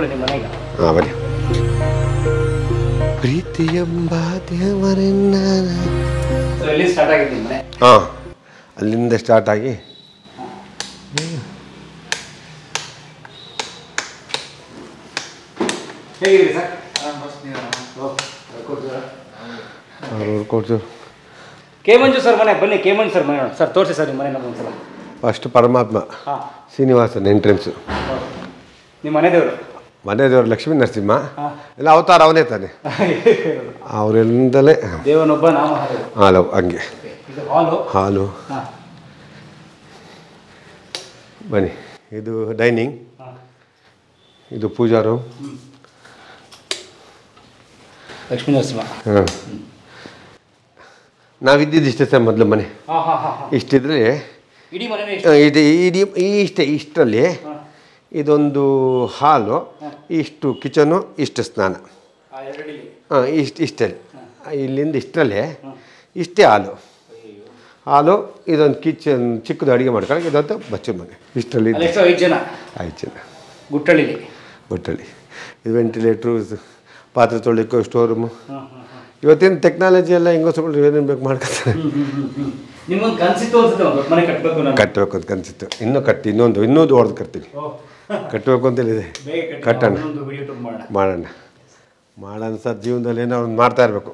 ನೋಡಿ ನಿಮ್ಮ ಮನೆಗೆ ಹಾಂ ಬನ್ನಿ ಪ್ರೀತಿ ಎಂಬ ದೇವರನ್ನ ಸೊ ಎಲ್ಲಿ ಸ್ಟಾರ್ಟ್ ಆಗಿದೆ ನಿಮ್ಮ ಮನೆ ಹಾಂ ಅಲ್ಲಿಂದ ಸ್ಟಾರ್ಟ್ ಆಗಿ ಹೇಗಿದೆ ಸರ್ ಅವ್ರು ಕೊಡ್ತು ಕೇಮಂಜು ಸರ್ ಮನೆ ಬನ್ನಿ ಕೇಮಂಜು ಸರ್ ಮನೆ ನೋಡಿ ಸರ್ ತೋರಿಸಿ ಸರ್ ನಿಮ್ಮ ಮನೆ ನಮ್ಗೆ ಒಂದ್ಸಲ ಫಸ್ಟ್ ಪರಮಾತ್ಮ ಹಾಂ ಶ್ರೀನಿವಾಸನ್ ಎಂಟ್ರೆನ್ಸು ನಿಮ್ಮ ಮನೆ ದೇವರು ಮನೆ ದೇವರು ಲಕ್ಷ್ಮೀ ನರಸಿಂಹ ಹಾಂ ಎಲ್ಲ ಅವತಾರ ಅವನೇ ತಾನೆ ಅವರಿಂದಲೇ ದೇವನೊಬ್ಬ ನಾಮ ಹರಡು. ಹಾಲು ಹಂಗೆ ಇದು ಹಾಲು ಹಾಲು ಹಾಂ ಬನ್ನಿ ಇದು ಡೈನಿಂಗ್ ಹಾಂ ಇದು ಪೂಜಾ ರೂಮ್ ಲಕ್ಷ್ಮೀ ನರಸಿಂಹ ಹಾಂ ನಾವಿದ್ದಿದ್ದು ಇಷ್ಟೇ ಸರ್ ಮೊದಲು ಮನೆ ಹಾಂ ಹಾಂ ಹಾಂ ಹಾಂ ಇಷ್ಟಿದ್ರೆ ಇಡೀ ಮನೆ ಆ, ಇದು ಇಡೀ ಈ ಇಷ್ಟೇ ಇಷ್ಟರಲ್ಲಿ ಹಾಂ ಇದೊಂದು ಹಾಲು ಇಷ್ಟು ಕಿಚನು ಇಷ್ಟು ಸ್ನಾನ ಆ ಎರಡಲ್ಲಿ ಹಾಂ ಇಷ್ಟು ಇಷ್ಟಲ್ಲಿ ಇಲ್ಲಿಂದ ಇಷ್ಟರಲ್ಲೇ ಇಷ್ಟೇ ಹಾಲು ಹಾಲು ಇದೊಂದು ಕಿಚನ್ ಚಿಕ್ಕದು ಅಡುಗೆ ಮಾಡ್ಕೊಳ್ಳೋಕೆ ಇದೊಂದು ಬಚ್ಚಲ ಮನೆ ಇಷ್ಟರಲ್ಲಿ ಅಲ್ಲಿ ಎಷ್ಟೋ ಐದು ಜನ ಆಯ್ತು ಜನ ಗುಟ್ಟಳ್ಳಿಲಿ ಒಟ್ಟಲ್ಲಿ ಇದು ವೆಂಟಿಲೇಟ್ರು ಪಾತ್ರೆ ತೊಳಿಕೋ ಸ್ಟೋರ್ ರೂಮು ಹಾಂ ಹಾಂ ಹಾಂ ಇವತ್ತಿನ ಟೆಕ್ನಾಲಜಿ ಎಲ್ಲ ಹೆಂಗೋಸ್ಬಿಟ್ಟು ಏನೇನು ಬೇಕು ಮಾಡ್ಕೊತಾರೆ ನಿಮ್ಗೊಂದು ಕನ್ಸಿತ್ತು ಅನ್ಸುತ್ತೆ ಒಂದು ದೊಡ್ಡ ಮನೆ ಕಟ್ಟಬೇಕು ನಾನು ಕಟ್ಟಬೇಕು ಅಂತ ಕನ್ಸಿತ್ತು ಇನ್ನೂ ಕಟ್ಟಿ ಇನ್ನೊಂದು ಇನ್ನೊಂದು ಹೊಡೆದು ಕಟ್ತೀನಿ ಓ, ಕಟ್ಟಬೇಕು ಅಂತೇಳಿದೆ ಬೇಗ ಕಟ್ಟಿ ಕಟ್ಟೋಣ ಒಂದು ವಿಡಿಯೋ ಟೂರ್ ಮಾಡೋಣ ಮಾಡೋಣ ಮಾಡೋಣ ಸರ್ ಜೀವನದಲ್ಲಿ ಏನೋ ಒಂದು ಮಾಡ್ತಾ ಇರಬೇಕು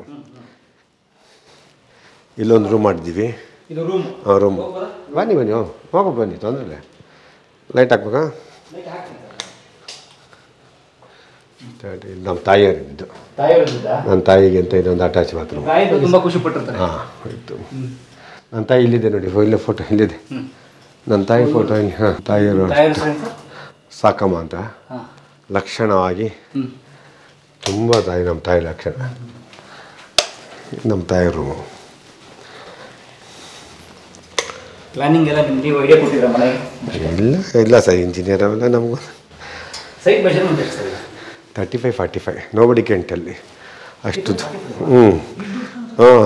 ಇಲ್ಲೊಂದು ರೂಮ್ ಮಾಡಿದ್ದೀವಿ ಇದು ರೂಮ್ ಹಾಂ ರೂಮ್ ಬನ್ನಿ ಬನ್ನಿ ಹ್ಞೂ ಹೋಗೋ ಬನ್ನಿ ತೊಂದರೆ ಇಲ್ಲ ಲೈಟ್ ಹಾಕ್ಬೇಕಾ ಸ್ಟಾರ್ಟ್ ಇಲ್ಲಿ ನಮ್ಮ ತಾಯಿಯವರಿದ್ದು ತಾಯಿಯವರಿಂದ ನನ್ನ ತಾಯಿಗೆ ಅಂತ ಇದೊಂದು ಅಟ್ಯಾಚ್ ಬಾತ್ರೂಮ್ ತಾಯಿದು ತುಂಬಾ ಖುಷಿ ಪಟ್ಟಿರ್ತಾರೆ ಹಾಂ ಆಯಿತು ನನ್ನ ತಾಯಿ ಇಲ್ಲಿದೆ ನೋಡಿ ಇಲ್ಲೇ ಫೋಟೋ ಇಲ್ಲಿದೆ ನನ್ನ ತಾಯಿ ಫೋಟೋ ಇಲ್ಲಿ ಹಾಂ ತಾಯಿಯವರು ತಾಯಿಯವ್ರ ಹೆಸರೇನು ಸರ್ ಸಾಕಮ್ಮ ಅಂತ ಹಾಂ ಲಕ್ಷಣವಾಗಿ ಹ್ಞೂ ತುಂಬ ತಾಯಿ ನಮ್ಮ ತಾಯಿ ಲಕ್ಷಣ ನಮ್ಮ ತಾಯಿ ರೂಮು ಪ್ಲಾನಿಂಗ್ ಎಲ್ಲ ನಿಮ್ಗೆ ನೀವು ಐಡಿಯಾ ಕೊಟ್ಟಿದ್ರ ಮನೆಗೆ ಇಲ್ಲ ಇಲ್ಲ ಸರ್ ಇಂಜಿನಿಯರ್ ಅವೆಲ್ಲ ನಮಗೂ ಸೈಟ್ ಮೆಷರ್ಮೆಂಟ್ ಎಷ್ಟು sir thirty five forty five nobody ಕೆಂಟಲ್ಲಿ ಅಷ್ಟು ಹ್ಞೂ ಹಾಂ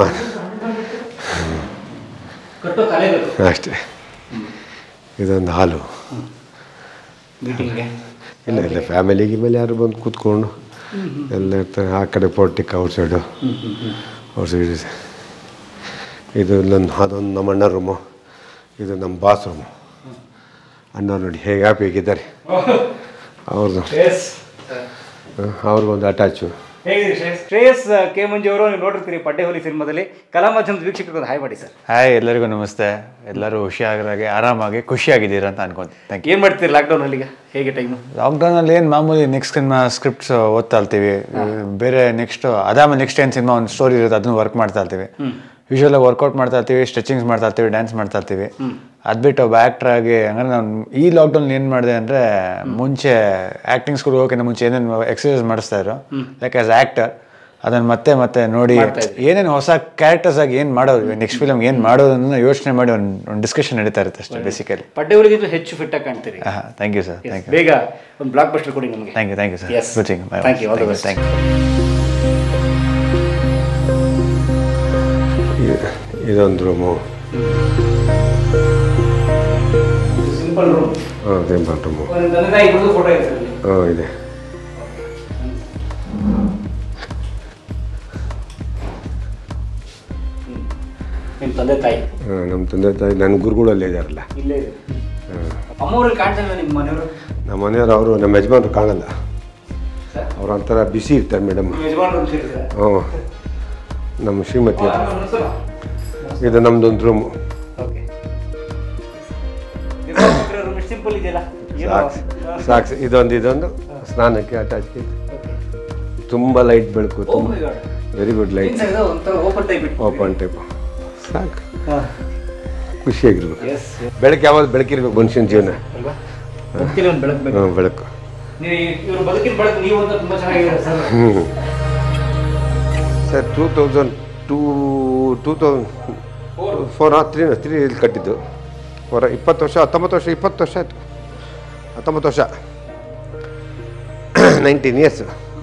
ಕಟ್ಟೋ ಕಲೆ ಬೇಕು ಅಷ್ಟೇ ಇದೊಂದು ಹಾಲು ಮೀಟಿಂಗ್ಗೆ ಇಲ್ಲ ಇಲ್ಲ ಫ್ಯಾಮಿಲಿಗೆ ಮೇಲೆ ಯಾರು ಬಂದು ಕೂತ್ಕೊಂಡು ಎಲ್ಲ ಇರ್ತಾರೆ ಆ ಕಡೆ portico out side out side ಇದು ಇಲ್ಲೊಂದು ಅದೊಂದು ನಮ್ಮ ಅಣ್ಣ ರೂಮು ಇದು ನಮ್ಮ ಬಾಸ್ ರೂಮು ಅಣ್ಣ ನೋಡಿ ಹೇಗೆ ಹ್ಯಾಪಿ ಹೇಗಿದ್ದಾರೆ ಅವ್ರದ್ದು ಎಸ್ ಅವ್ರಿಗೊಂದು ಅಟ್ಯಾಚು ಹೇಗಿದ್ದೀರಿ ಶ್ರೇಯಸ್ ಶ್ರೇಯಸ್ ಕೆ ಮಂಜು ಅವರು ನೀವು ನೋಡಿರ್ತೀರಿ ಪಡ್ಡೆ ಹೋಲಿ ಸಿನಿಮಾದಲ್ಲಿ ಕಲಾ ಮಾಧ್ಯಮದ ವೀಕ್ಷಕರಿಗೆ ಒಂದು ಹಾಯ್ ಮಾಡಿ ಸರ್ ಹಾಯ್ ಎಲ್ಲರಿಗೂ ನಮಸ್ತೆ ಎಲ್ಲರೂ ಹುಷಿಯಾಗಿ ಆರಾಮಾಗಿ ಖುಷಿಯಾಗಿದ್ದೀರಾ ಅಂತ ಅನ್ಕೊಂತೀನಿ ಥ್ಯಾಂಕ್ ಯು ಏನು ಮಾಡ್ತೀರಿ ಲಾಕ್ಡೌನ್ ಅಲ್ಲಿಗ ಹೇಗೆ ಟೈಮು ಲಾಕ್ಡೌನಲ್ಲಿ ಏನು ಮಾಮೂಲಿ ನೆಕ್ಸ್ಟ್ ಸಿನಿಮಾ ಸ್ಕ್ರಿಪ್ಟ್ಸ್ ಓದ್ತಾ ಇರ್ತೀವಿ ಬೇರೆ ನೆಕ್ಸ್ಟ್ ಅದಾದ್ಮೇಲೆ ನೆಕ್ಸ್ಟ್ ಏನು ಸಿನಿಮಾ ಒಂದು ಸ್ಟೋರಿ ಇರುತ್ತೆ ಅದನ್ನು ವರ್ಕ್ ಮಾಡ್ತಾ ಇರ್ತೀವಿ ಯೂಶ್ವಲಾಗಿ ವರ್ಕೌಟ್ ಮಾಡ್ತಾ ಇರ್ತೀವಿ ಸ್ಟ್ರೆಚಿಂಗ್ಸ್ ಮಾಡ್ತಾ ಇರ್ತೀವಿ ಡ್ಯಾನ್ಸ್ ಮಾಡ್ತಾ ಇರ್ತೀವಿ ಅದು ಬಿಟ್ಟು ಒಬ್ಬ ಆ್ಯಕ್ಟ್ರ್ ಆಗಿ ಹಂಗಂದ್ರೆ ನಾನು ಈ ಲಾಕ್ಡೌನ್ ಏನು ಮಾಡಿದೆ ಅಂದರೆ ಮುಂಚೆ ಆ್ಯಕ್ಟಿಂಗ್ ಸ್ಕೂಲ್ ಹೋಗೋಕ್ಕಿಂತ ಮುಂಚೆ ಏನೇನು ಎಕ್ಸಸೈಸ್ ಮಾಡಿಸ್ತಾ ಇದ್ರು ಲೈಕ್ ಆಸ್ ಆ್ಯಕ್ಟರ್ ಅದನ್ನು ಮತ್ತೆ ಮತ್ತೆ ನೋಡಿ ಏನೇನು ಹೊಸ ಕ್ಯಾರೆಕ್ಟರ್ಸ್ ಆಗಿ ಏನು ಮಾಡೋದು ನೆಕ್ಸ್ಟ್ ಫಿಲಮ್ ಏನು ಮಾಡೋದನ್ನ ಯೋಚನೆ ಮಾಡಿ ಒಂದು ಒಂದು ಡಿಸ್ಕಷನ್ ನಡೀತಾ ಇರುತ್ತೆ ಅಷ್ಟೇ ಬೇಸಿಕಲಿ ಪಡ್ಡೆ ಹೋಲಿಗಿಂತ ಹೆಚ್ಚು ಫಿಟ್ ಆಗಿ ಕಾಣ್ತೀರಿ ಹಾಂ thank you sir thank you ಬೇಗ ಒಂದು ಬ್ಲಾಕ್ ಬಸ್ಟರ್ ಕೊಡಿ ನಮಗೆ thank you thank you sir Yes. Good thing Thank you. All the best. Thank you ಇದೊಂದು ರೂಮು ಸಿಂಪಲ್ ರೂಮ್ ಹಾಂ ಟೆಂಪಲ್ ರೂಮು ಒಂದು ತಂದೆ ತಾಯಿ ಇಬ್ಬರದು ಫೋಟೋ ಇದೆ ಸರ್ ಇಲ್ಲಿ. ಹಾಂ ಇದೆ ನಿಮ್ಮ ತಂದೆ ತಾಯಿ ಹಾಂ ನಮ್ಮ ತಂದೆ ತಾಯಿ ನನ್ನ ಗುರುಗಳಲ್ಲೇ ಇದ್ದಾರಲ್ಲ ಇಲ್ಲೇ ಇದೆ ಅಮ್ಮವ್ರಲ್ಲಿ ಕಾಣ್ತಾ ನಿಮ್ಮ ಮನೆಯವರು ನಮ್ಮ ಮನೆಯವರು ಅವರು ನಮ್ಮ ಯಜಮಾನ್ರು ಕಾಣಲ್ಲ ಸರ್ ಅವ್ರ ಒಂಥರ ಬಿಸಿ ಇರ್ತಾರೆ ಮೇಡಮ್ ನಿಮ್ಮ ಯಜಮಾನ್ರು ಅಂತ ಹೇಳಿದ್ರೆ ಹ್ಞೂ ನಮ್ಮ ಶ್ರೀಮತಿ ಇದು ನಮ್ಮದೊಂದು ರೂಮು ಓಕೆ ರೂಮ್ ಸಿಂಪಲ್ ಇದೆಯಲ್ಲ ಏನು ಸಾಕು ಸಾಕು ಇದೊಂದು ಇದೊಂದು ಸ್ನಾನಕ್ಕೆ ಅಟ್ಯಾಚ್ ತುಂಬ ಲೈಟ್ ಬೆಳಕು ಓ ತುಂಬ my god very good light inside ಒಂಥರ ಓಪನ್ ಟೈಪ್ ಇಟ್ಟು ಓಪನ್ ಟೈಪ್ ಸಾಕು ಖುಷಿಯಾಗಿರ್ಬೇಕು ಎಸ್ ಬೆಳಕು ಯಾವಾಗ ಬೆಳಕಿರ್ಬೇಕು ಮನುಷ್ಯನ ಜೀವನ ಅಲ್ವಾ ಬದುಕಿನ ಒಂದು ಬೆಳಕು ಬೇಕು ಹಾಂ ಬೆಳಕು ನೀವು ಇವ್ರ ಬದುಕಿನ ಬೆಳಕು ನೀವು ಅಂತ ತುಂಬ ಚೆನ್ನಾಗಿದೆ ಸರ್ ಹ್ಞೂ sir two thousand two two thousand four three three ಇಲ್ಲಿ ಕಟ್ಟಿದ್ದು ಫೋರ್ ಇಪ್ಪತ್ತು ವರ್ಷ ಹತ್ತೊಂಬತ್ತು ವರ್ಷ ಇಪ್ಪತ್ತು ವರ್ಷ ಆಯಿತು ಹತ್ತೊಂಬತ್ತು ವರ್ಷ ನೈನ್ಟೀನ್ ಇಯರ್ಸ್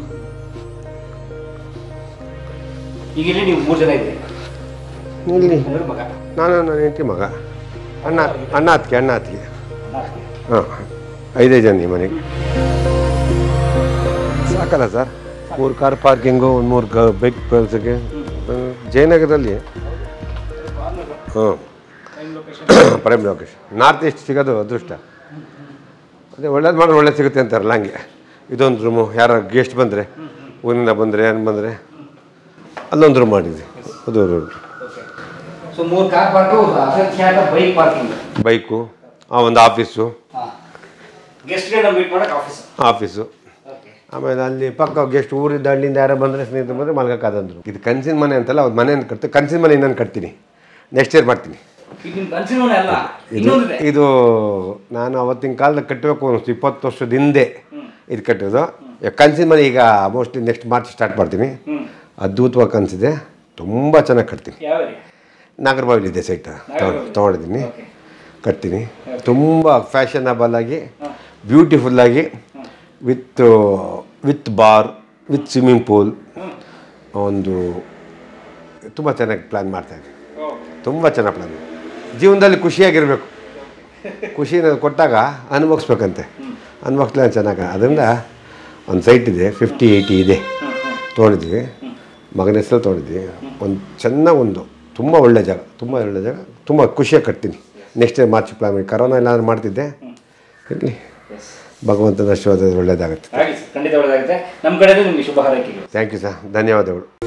ಈಗ ಇಲ್ಲಿ ನೀವು ಮೂರು ಜನ ಇದ್ದೀರಿ ಇಲ್ಲಿ ಅಂದ್ರೆ ಮಗ ನಾನು ನನ್ನ ಹೆಂಡತಿ ಮಗ ಅಣ್ಣ ಅಣ್ಣ ಅತ್ತಿಗೆ ಅಣ್ಣ ಅತ್ತಿಗೆ ನಾಲ್ಕು. ಹಾಂ ಐದೇ ಜನ ಈ ಮನೆಗೆ ಸಾಕಲ್ಲ ಸರ್ ಮೂರು ಕಾರ್ ಪಾರ್ಕಿಂಗು ಒಂದು ಮೂರು ಕ ಬೈಕ್ ಕಳ್ಸೋಕ್ಕೆ ಜಯನಗರದಲ್ಲಿ ಹ್ಞೂ ಪ್ರೈಮ್ ಲೊಕೇಶನ್ ನಾರ್ತ್ ಈಸ್ಟ್ ಸಿಗೋದು ಅದೃಷ್ಟ ಅದೇ ಒಳ್ಳೇದು ಮಾಡಿ ಒಳ್ಳೇದು ಸಿಗುತ್ತೆ ಅಂತಾರಲ್ಲ ಹಂಗೆ ಇದೊಂದು ರೂಮು ಯಾರು ಗೆಸ್ಟ್ ಬಂದರೆ ಊರಿಂದ ಬಂದರೆ ಏನು ಬಂದರೆ ಅಲ್ಲೊಂದು ರೂಮ್ ಮಾಡಿದ್ವಿ ಅದು ಸೊ ಮೂರು ಕಾರ್ ಪಾರ್ಕು ಅಸಂಖ್ಯಾತ ಬೈಕ್ ಪಾರ್ಕಿಂಗ್ ಬೈಕು ಆ ಒಂದು ಆಫೀಸು ಗೆಸ್ಟ್ಗಳನ್ನ ಮೀಟ್ ಮಾಡಕ್ಕೆ ಆಫೀಸ್ ಆಫೀಸು ಓಕೆ ಆಮೇಲೆ ಅಲ್ಲಿ ಪಕ್ಕ ಗೆಸ್ಟ್ ಊರಿಂದ ಹಳ್ಳಿಯಿಂದ ಯಾರೋ ಬಂದರೆ ಸ್ನೇಹಿತರು ಬಂದರೆ ಮಲ್ಗೋಕ್ಕಾದಂದ್ರು ಇದು ಕನ್ಸಿನ ಮನೆ ಅಂತಲ್ಲ ಅವ್ರು ಮನೆಯನ್ನು ಕಟ್ತೀನಿ ಕನ್ಸಿನ ಮನೆ ಇನ್ನೊಂದು ಕಟ್ತೀನಿ ನೆಕ್ಸ್ಟ್ ಇಯರ್ ಮಾಡ್ತೀನಿ ಇದು ನಿಮ್ಮ ಕನಸಿನ ಮನೆ ಅಲ್ಲ ಇದು ಇನ್ನೊಂದಿದೆ ಇದು ನಾನು ಅವತ್ತಿನ ಕಾಲದಲ್ಲಿ ಕಟ್ಟಬೇಕು ಅನಿಸ್ತು ಇಪ್ಪತ್ತು ವರ್ಷದ ಹಿಂದೆ ಇದು ಕಟ್ಟಿರೋದು ಕನ್ಸಿನ ಮನೆ ಈಗ ಮೋಸ್ಟ್ಲಿ ನೆಕ್ಸ್ಟ್ ಮಾರ್ಚ್ ಸ್ಟಾರ್ಟ್ ಮಾಡ್ತೀನಿ ಅದ್ಭುತವಾಗಿ ಕನಸಿದೆ ತುಂಬ ಚೆನ್ನಾಗಿ ಕಟ್ತೀನಿ ಯಾವ area? ನಾಗರಬಾವಿಲಿದೆ ಸೈಟ್ ನಾಗರಬಾವಿ. ತೊಗೊಂಡಿದ್ದೀನಿ Okay. ಕಟ್ತೀನಿ ತುಂಬ ಫ್ಯಾಷನಬಲ್ ಆಗಿ ಬ್ಯೂಟಿಫುಲ್ ಆಗಿ with with bar with swimming pool ಒಂದು ತುಂಬ ಚೆನ್ನಾಗಿ ಪ್ಲ್ಯಾನ್ ಮಾಡ್ತಾಯಿದ್ದೀನಿ ತುಂಬ ಚೆನ್ನಾಗಿ ಪ್ಲ್ಯಾನ್ ಜೀವನದಲ್ಲಿ ಖುಷಿಯಾಗಿರಬೇಕು ಖುಷಿನ ಕೊಟ್ಟಾಗ ಅನುಭವಿಸ್ಬೇಕಂತೆ ಅನುಭವಿಸ್ಲೇ ಚೆನ್ನಾಗಿ ಅದರಿಂದ ಒಂದು ಸೈಟ್ ಇದೆ ಫಿಫ್ಟಿ ಏಯ್ಟಿ ಇದೆ ತೊಗೊಂಡಿದ್ವಿ ಮಗನ ಹೆಸರು ತೊಗೊಂಡಿದ್ವಿ ಒಂದು ಚೆನ್ನಾಗಿ ಒಂದು ತುಂಬ ಒಳ್ಳೆ ಜಾಗ ತುಂಬ ಒಳ್ಳೆ ಜಾಗ ತುಂಬ ಖುಷಿಯಾಗಿ ಕಟ್ತೀನಿ ನೆಕ್ಸ್ಟ್ ಮಾರ್ಚ್ ಪ್ಲಾನ್ ಮಾಡಿ ಕರೋನಾ ಎಲ್ಲಾದ್ರೂ ಮಾಡ್ತಿದ್ದೆ ಇರಲಿ ಭಗವಂತನ ಆಶೀರ್ವಾದ ಒಳ್ಳೆಯದಾಗುತ್ತೆ ಹಾಗೆ ಸರ್ ಖಂಡಿತ ಒಳ್ಳೆದಾಗುತ್ತೆ ನಮ್ಮ ಕಡೆಯಿಂದ ನಿಮಗೆ ಶುಭ ಹಾರೈಕೆಗಳು ಥ್ಯಾಂಕ್ ಯು ಸರ್ ಧನ್ಯವಾದಗಳು